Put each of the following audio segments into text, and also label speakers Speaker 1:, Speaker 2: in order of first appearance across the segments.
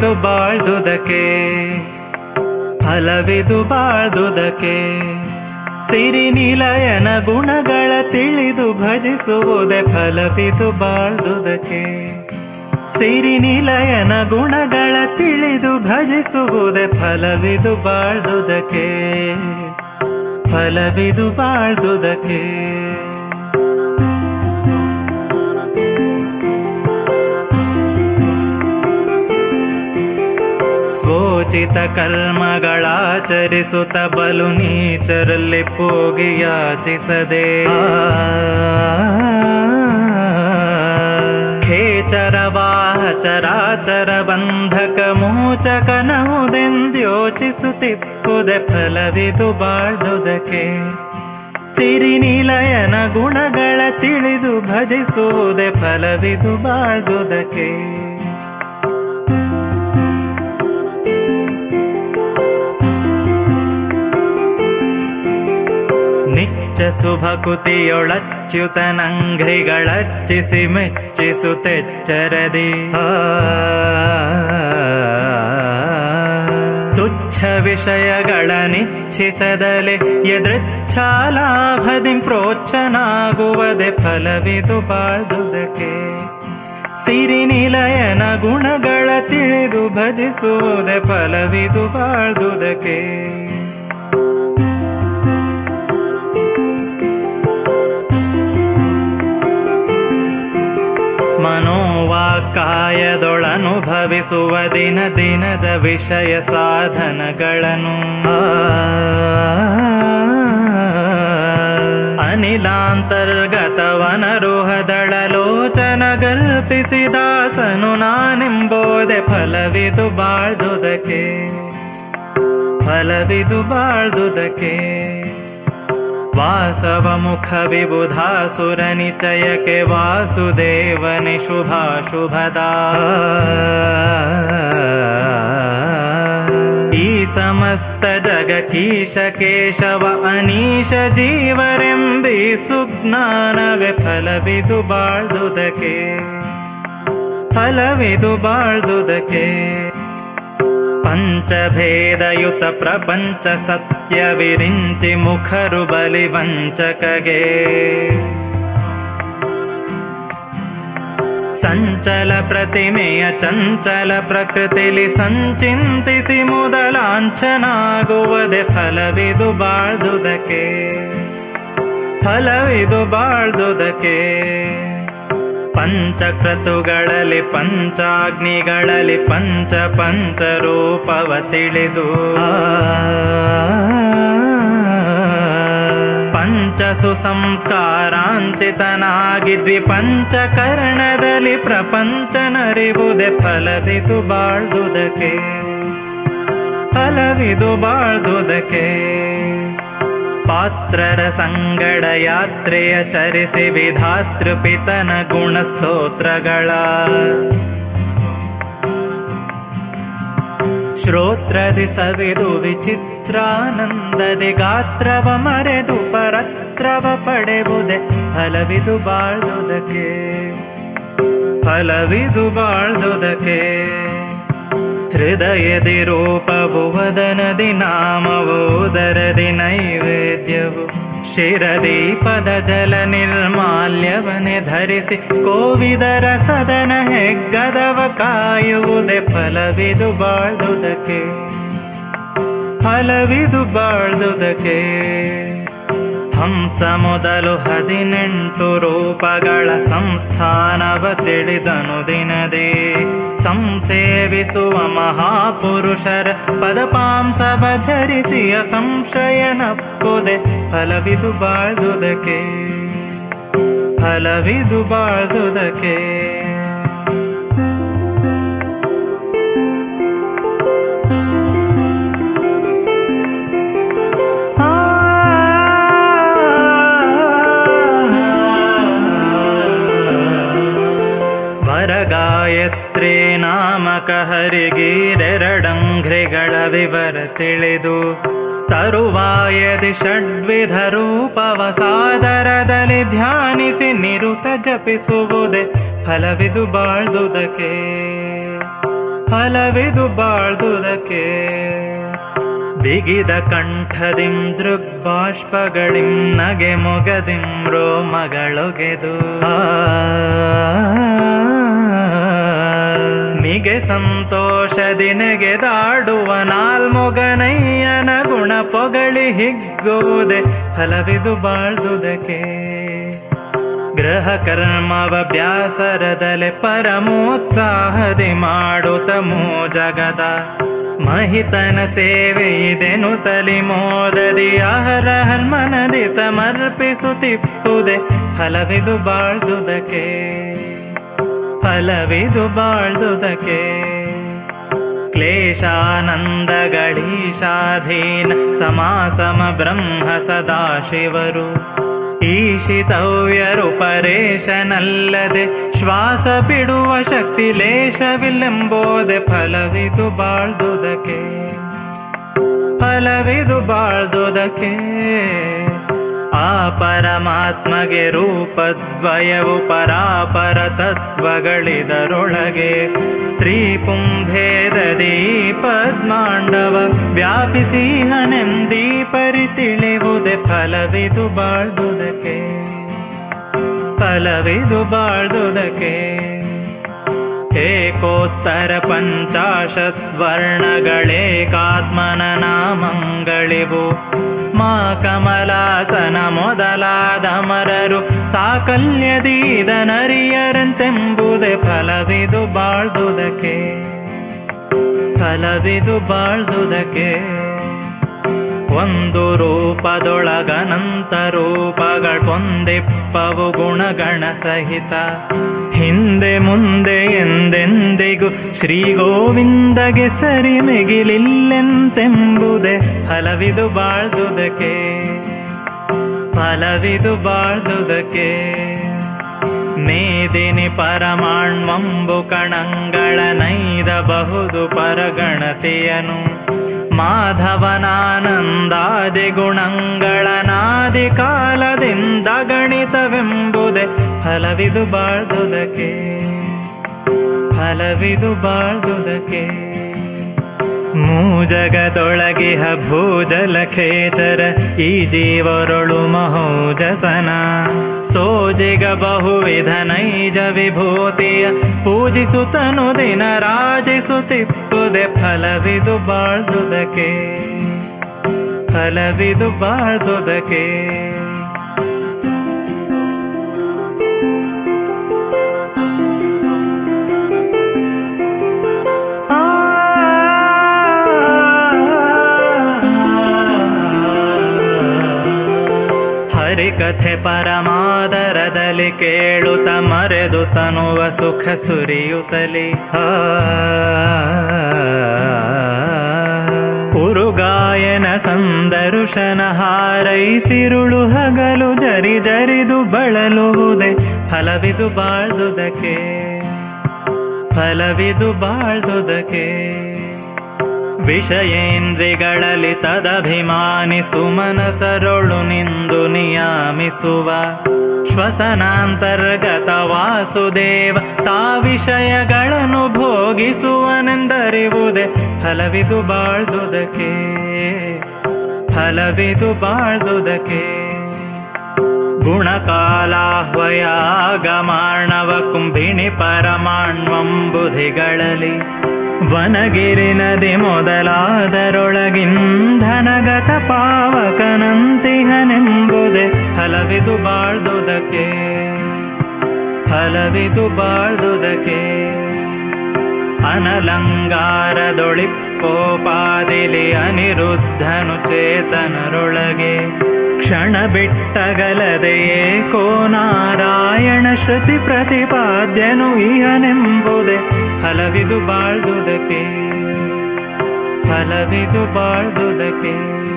Speaker 1: ಫಲವಿದು ಬಾಳ್ದುದಕ್ಕೆ ಫಲವಿದು ಬಾಳ್ದುದಕ್ಕೆ ಸಿರಿ ನಿಲಯನ ಗುಣಗಳ ತಿಳಿದು ಭಜಿಸುವುದೇ ಫಲವಿದು ಬಾಳ್ದುದಕ್ಕೆ ಸಿರಿ ನಿಲಯನ ಗುಣಗಳ ತಿಳಿದು ಭಜಿಸುವುದೇ ಫಲವಿದು ಬಾಳ್ದುದಕ್ಕೆ ಫಲವಿದು ಬಾಳ್ದುದಕ್ಕೆ ಸ್ವೋಚಿತ ಕರ್ಮಗಳಾಚರಿಸುತ್ತ ಬಲು ನೀಚರಲ್ಲಿ ಪೋಗಿ ಯಾಚಿಸದೆ ಖೇಚರವಾಹ ಚರಾಚರ ಬಂಧಕ ಮೋಚಕನಹುದೆಂದ್ಯೋಚಿಸುತ್ತಿಪ್ಪುದೆ ಫಲವಿದು ಬಾಳ್ದುದಕ್ಕೆ ಸಿರಿ ನಿಲಯನ ಗುಣಗಳ ತಿಳಿದು ಭಜಿಸುವುದೇ ಫಲವಿದು ಬಾಳ್ದುದಕ್ಕೆ ನಿಚ್ಚ ಸುಭಕುತಿಯೊಳಚ್ಯುತನಂಘ್ರಿಗಳಚ್ಚಿಸಿ ಮೆಚ್ಚಿಸುತ್ತೆಚ್ಚರದಿ ತುಚ್ಛ ವಿಷಯಗಳ ನಿಚ್ಛಿಸದಲೆ ಎದೃಚ್ಛಾಲಾಭದಿ ಪ್ರೋಚ್ಚನಾಗುವದೆ ಫಲವಿದು ಬಾಳ್ದುದಕ್ಕೆ ಸಿರಿ ನಿಲಯನ ಗುಣಗಳ ತಿಳಿದು ಭಜಿಸುವುದೇ ಫಲವಿದು ಬಾಳ್ದುದಕ್ಕೆ ಮನೋವಾಕಾಯದೊಳನುಭವಿಸುವ ದಿನ ದಿನದ ವಿಷಯ ಸಾಧನಗಳನ್ನು ಅನಿಲಾಂತರ್ಗತವನರುಹದಳಲೋಚನ ಗಲ್ಪಿಸಿದಾಸನು ನಾನೆಂಬೋದೆ ಫಲವಿದು ಬಾಳ್ದುದಕ್ಕೆ ಫಲವಿದು ಬಾಳ್ದುದಕ್ಕೆ ವಾಸವ ಮುಖ ವಿಬುಧಾಸುರ ನಿಚಯಕ್ಕೆ ವಾಸುದೇವನಿ ಶುಭಾಶುಭದ ಈ ಸಮಸ್ತ ಜಗಕೀಶ ಕೇಶವ ಅನೀಶ ಜೀವರೆಂಬಿ ಸುಜ್ಞಾನವೇ ಫಲವಿದು ಬಾಳ್ದುದಕ್ಕೆ ಫಲವಿದು ಬಾಳ್ದುದಕ್ಕೆ ಪಂಚಭೇದಯುತ ಪ್ರಪಂಚ ಸತ್ಯ ವಿರಿಂಚಿ ಮುಖರು ಬಲಿ ವಂಚಕಗೆ ಸಂಚಲ ಪ್ರತಿಮೆಯ ಚಂಚಲ ಪ್ರಕೃತಿಲಿ ಸಂಚಿಂತಿಸಿ ಮೊದಲಾಂಚನಾಗುವುದೇ ಫಲವಿದು ಬಾಳ್ದುದಕ್ಕೆ ಫಲವಿದು ಬಾಳ್ದುದಕ್ಕೆ ಪಂಚಕ್ರತುಗಳಲ್ಲಿ ಪಂಚಾಗ್ನಿಗಳಲ್ಲಿ ಪಂಚ ಪಂಚ ರೂಪವ ತಿಳಿದು ಪಂಚ ಸುಸಂಸ್ಕಾರಾಂಚಿತನಾಗಿ ದ್ವಿಪಂಚಕರ್ಣದಲ್ಲಿ ಪ್ರಪಂಚನರಿವುದೇ ಫಲವಿದು ಬಾಳ್ದುದಕ್ಕೆ ಫಲವಿದು ಬಾಳ್ದುದಕ್ಕೆ ಪಾತ್ರರ ಸಂಗಡ ಯಾತ್ರೆಯ ಚರಿಸಿ ವಿಧಾತೃಪಿತನ ಗುಣಸ್ತೋತ್ರಗಳ ಶ್ರೋತ್ರದಿ ಸವಿದು ವಿಚಿತ್ರಾನಂದದಿ ಗಾತ್ರವ ಮರೆದು ಪರತ್ರವ ಪಡೆವುದೇ ಫಲವಿದು ಬಾಳ್ದುದಕ್ಕೆ ಫಲವಿದು ಬಾಳ್ದುದಕ್ಕೆ ಹೃದಯದಿ ರೂಪವು ವದನದಿ ನಾಮವೋದರದಿ ನೈವೇದ್ಯವು ಶಿರದಿ ಪದ ಜಲ ನಿರ್ಮಾಲ್ಯವನೆ ಧರಿಸಿ ಕೋವಿದರ ಸದನ ಹೆಗ್ಗದವ ಕಾಯುವುದೇ ಫಲವಿದು ಬಾಳ್ದುದಕ್ಕೆ ಫಲವಿದು ಬಾಳ್ದುದಕ್ಕೆ ಹಂಸ ಮೊದಲು ಹದಿನೆಂಟು ರೂಪಗಳ ಸಂಸ್ಥಾನವ ತಿಳಿದನು ದಿನದೇ ಸಂಸೇವಿಸುವ ಮಹಾಪುರುಷರ ಪದಪಾಂಸವ ಧರಿಸಿಯ ಸಂಶಯನಪ್ಪುದೆ ಫಲವಿದು ಬಾಳ್ದುದಕ್ಕೆ ಫಲವಿದು ಬಾಳ್ದುದಕ್ಕೆ ವರಗಾಯತ್ರಿ ನಾಮಕ ಹರಿಗೀರೆರಡಂಘ್ರಿಗಳ ವಿವರ ತಿಳಿದು ತರುವಾಯದಿ ಷಡ್ವಿಧ ರೂಪವ ಸಾದರದಲ್ಲಿ ಧ್ಯಾನಿಸಿ ನಿರುತ ಜಪಿಸುವುದೇ ಫಲವಿದು ಬಾಳ್ದುದಕ್ಕೆ ಫಲವಿದು ಬಾಳ್ದುದಕ್ಕೆ ಬಿಗಿದ ಕಂಠದಿಂ ದೃಗ್ಬಾಷ್ಪಗಳಿಂ ನಗೆ ಮೊಗದಿಂ ರೋಮಗಳೊಗೆದು ನಿಗೆ ಸಂತೋಷದಿ ನೆಗೆದಾಡುವ ನಾಲ್ಮೊಗನಯ್ಯನ ಗುಣ ಪೊಗಳಿ ಹಿಗ್ಗುವುದೇ ಫಲವಿದು ಬಾಳ್ದುದಕ್ಕೆ ಗ್ರಹ ಕರ್ಮವ ಬ್ಯಾಸರದಲೆ ಪರಮೋತ್ಸಾಹದಿ ಮಾಡುತ್ತ ಮೋ ಜಗದ ಮಹಿತನ ಸೇವೆ ಇದೆನು ತಲಿ ಮೋದದಿ ಅಹರಹರ್ ಮನದಿ ಸಮರ್ಪಿಸುತ್ತಿಪ್ಪುದೆ ಫಲವಿದು ಬಾಳ್ದುದಕ್ಕೆ ಫಲವಿದು ಬಾಳ್ದುದಕ್ಕೆ ಕ್ಲೇಶಾನಂದಗಳೀಶಾಧೀನ ಸಮಾಸಮ ಬ್ರಹ್ಮ ಸದಾಶಿವರು ಈಶಿತವ್ಯರು ಪರೇಶನಲ್ಲದೆ ಶ್ವಾಸ ಬಿಡುವ ಶಕ್ತಿ ಲೇಶವಿಲ್ಲೆಂಬೋದೆ ಫಲವಿದು ಬಾಳ್ದುದಕ್ಕೆ ಫಲವಿದು ಬಾಳ್ದುದಕ್ಕೆ ಆ ಪರಮಾತ್ಮಗೆ ರೂಪದ್ವಯವು ಪರಾಪರ ತತ್ವಗಳಿದರೊಳಗೆ ಸ್ತ್ರೀ ಪುಂಭೇದದಿ ಪದ್ಮಾಂಡವ ವ್ಯಾಪಿಸಿ ಹನೆಂದಿ ಪರಿತಿಳಿವುದೆ ಫಲವಿದು ಬಾಳ್ದುದಕ್ಕೆ ಫಲವಿದು ಬಾಳ್ದುದಕ್ಕೆ ಏಕೋತ್ತರ ಪಂಚಾಶತ್ ವರ್ಣಗಳೇಕಾತ್ಮನ ನಾಮಂಗಳಿವು ಮಾ ಕಮಲಾಸನ ಮೊದಲಾದ ಮರರು ಸಾಕಲ್ಯದೀದನರಿಯರಂತೆಂಬುದೇ ಫಲವಿದು ಬಾಳ್ದುದಕ್ಕೆ ಫಲವಿದು ಬಾಳ್ದುದಕ್ಕೆ ಒಂದು ರೂಪದೊಳಗನಂತ ರೂಪಗಳೊಂದಿಪ್ಪವು ಗುಣಗಣ ಸಹಿತ ಹಿಂದೆ ಮುಂದೆ ಎಂದೆಂದಿಗೂ ಶ್ರೀ ಗೋವಿಂದಗೆ ಸರಿ ಮಿಗಿಲಿಲ್ಲೆಂತೆಂಬುದೇ ಫಲವಿದು ಬಾಳ್ದುದಕ್ಕೆ ಫಲವಿದು ಬಾಳ್ದುದಕ್ಕೆ ಮೇದಿನಿ ಪರಮಾಣ್ವಂಬು ಕಣಂಗಳ ನೈದ ಬಹುದು ಪರಗಣತೆಯನು ಮಾಧವನಾನಂದಾದಿ ಗುಣಗಳನಾದಿ ಕಾಲದಿಂದ ಗಣಿತವೆಂಬುದೇ ಫಲವಿದು ಬಾಳ್ದುದಕ್ಕೆ ಫಲವಿದು ಬಾಳ್ದುದಕ್ಕೆ ಮೂಜಗದೊಳಗಿಹ ಭೂಜಲಖೇತರ ಈ ಜೀವರೊಳು ಮಹೋಜಸನ ಸೋಜಿಗ ಬಹುವಿಧ ನೈಜ ವಿಭೂತಿಯ ಪೂಜಿಸುತ್ತನು ದಿನ ರಾಜಿಸುತ್ತಿಪ್ಪುದೆ ಫಲವಿದು ಬಾಳ್ದುದಕ್ಕೆ ಫಲವಿದು ಬಾಳ್ದುದಕ್ಕೆ ಹರಿಕಥೆ ಪರಮಾದರದಲ್ಲಿ ಕೇಳುತ್ತ ಮರೆದು ತನುವ ಸುಖ ಸುರಿಯುತ್ತಲಿ ಉರುಗಾಯನ ಸಂದರುಶನ ಹಾರೈಸಿರುಳು ಹಗಲು ಜರಿ ಜರಿದು ಬಳಲುವುದೇ ಫಲವಿದು ಬಾಳ್ದುದಕ್ಕೆ ಫಲವಿದು ಬಾಳ್ದುದಕ್ಕೆ ವಿಷಯೇಂದ್ರಿಗಳಲ್ಲಿ ತದಭಿಮಾನಿಸು ಮನಸರೊಳು ನಿಂದು ನಿಯಾಮಿಸುವ ಶ್ವಸನಾಂತರ್ಗತ ವಾಸುದೇವ ತಾ ವಿಷಯಗಳನ್ನು ಭೋಗಿಸುವನೆಂದರಿವುದೇ ಫಲವಿದು ಬಾಳ್ದುದಕ್ಕೆ ಫಲವಿದು ಬಾಳ್ದುದಕ್ಕೆ ಗುಣಕಾಲಾಹ್ವಯಾಗಮಾಣವ ಕುಂಭಿಣಿ ಪರಮಾಣ್ವಂಬುಧಿಗಳಲ್ಲಿ ವನಗಿರಿ ನದಿ ಮೊದಲಾದರೊಳಗಿಂಧನಗತ ಪಾವಕನಂತಿಹನೆಂಬುದೇ ಫಲವಿದು ಬಾಳ್ದುದಕ್ಕೆ ಫಲವಿದು ಬಾಳ್ದುದಕ್ಕೆ ಅನಲಂಗಾರದೊಳಿಪ್ಪೋಪಾದಿಲಿ ಅನಿರುದ್ಧನು ಚೇತನರೊಳಗೆ ಕ್ಷಣ ಬಿಟ್ಟಗಲದೆಯೇ ಕೋ ನಾರಾಯಣ ಶ್ರುತಿ ಪ್ರತಿಪಾದ್ಯನು ಇಹನೆಂಬುದೇ ಫಲವಿದು ಬಾಳ್ದುದಕ್ಕೆ ಫಲವಿದು ಬಾಳ್ದುದಕ್ಕೆ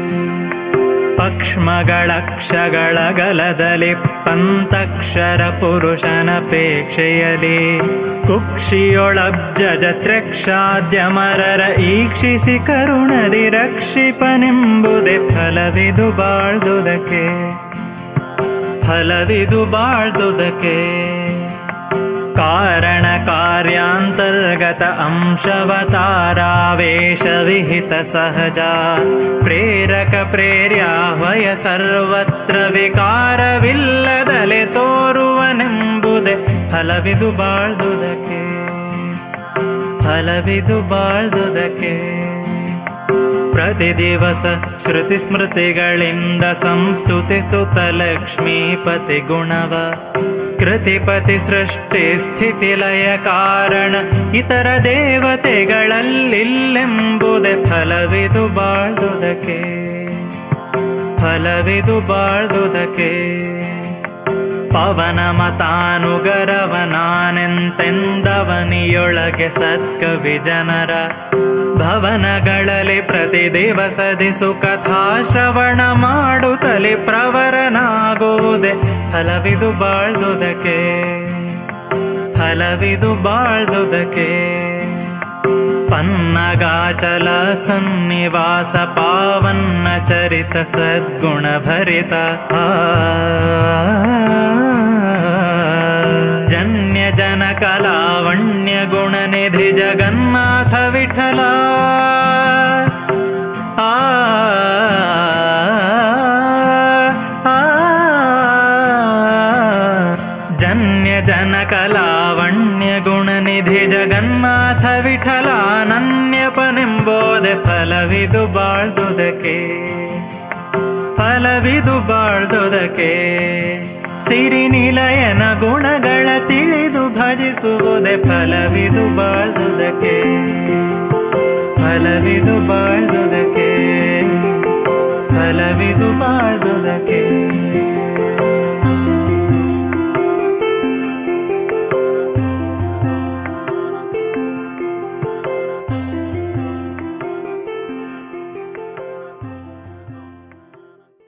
Speaker 1: ಪಕ್ಷ್ಮಗಳಕ್ಷಗಳ ಗಲದಲ್ಲಿ ಪಂತಕ್ಷರ ಪುರುಷನಪೇಕ್ಷೆಯಲಿ ಕುಕ್ಷಿಯೊಳಬ್ಜ ತ್ರ್ಯಕ್ಷಾದ್ಯಮರರ ಈಕ್ಷಿಸಿ ಕರುಣದಿ ರಕ್ಷಿಪನೆಂಬುದೇ ಫಲವಿದು ಬಾಳ್ದುದಕ್ಕೆ ಫಲವಿದು ಬಾಳ್ದುದಕ್ಕೆ ಕಾರಣ ಕಾರ್ಯಾಂತರ್ಗತ ಅಂಶವತಾರಾವೇಶ ವಿಹಿತ ಸಹಜ ಪ್ರೇರಕ ಪ್ರೇರ್ಯಾಹ್ವಯ ಸರ್ವತ್ರ ವಿಕಾರವಿಲ್ಲದಲೆ ತೋರುವನೆಂಬುದೇ ಫಲವಿದು ಬಾಳ್ದುದಕ್ಕೆ ಫಲವಿದು ಬಾಳ್ದುದಕ್ಕೆ ಪ್ರತಿ ದಿವಸ ಶ್ರುತಿ ಸ್ಮೃತಿಗಳಿಂದ ಸಂಸ್ತುತಿಸುತ್ತ ಲಕ್ಷ್ಮೀಪತಿ ಗುಣವ ಕೃತಿಪತಿ ಸೃಷ್ಟಿ ಸ್ಥಿತಿ ಲಯ ಕಾರಣ ಇತರ ದೇವತೆಗಳಲ್ಲಿಲ್ಲೆಂಬುದೇ ಫಲವಿದು ಬಾಳ್ದುದಕ್ಕೆ ಫಲವಿದು ಬಾಳ್ದುದಕ್ಕೆ ಪವನ ಮತಾನುಗರವನಾನೆಂತೆಂದವನಿಯೊಳಗೆ ಸತ್ಕವಿ ಜನರ ಭವನಗಳಲ್ಲಿ ಪ್ರತಿ ದಿವಸದಿ ಸುಕಥಾ ಶ್ರವಣ ಮಾಡುತ್ತಲೇ ಪ್ರವರನಾಗುವುದೇ ಫಲವಿದು ಬಾಳ್ದುದಕ್ಕೆ ಫಲವಿದು ಬಾಳ್ದುದಕ್ಕೆ ಪನ್ನಗಾಚಲ ಸನ್ನಿವಾಸ ಪಾವನ್ನ ಚರಿತ ಸದ್ಗುಣ ಭರಿತ ಆ, ಜನ್ಯ ಜನ ಕಲಾವಣ್ಯ ಗುಣ ನಿಧಿ ಜಗನ್ನಾಥ ವಿಠಲ ಆ ಆ, ಜನ್ಯ ಜನ ಕಲಾವಣ್ಯ ಗುಣ ನಿಧಿ ಜಗನ್ನಾಥ ವಿಠಲಾನನ್ಯಪನೆಂಬೋದೆ ಫಲವಿದು ಬಾಳ್ದುದಕ್ಕೆ ಫಲವಿದು ಬಾಳ್ದುದಕ್ಕೆ ಸಿರಿ ನಿಲಯನ ಗುಣಗಳ ತಿಳಿದು ಭಜಿಸುವುದೇ ಫಲವಿದು ಬಾಳ್ದುದಕ್ಕೆ ಫಲವಿದು ಬಾಳ್ದುದಕ್ಕೆ ಫಲವಿದು ಬಾಳ್ದುದಕ್ಕೆ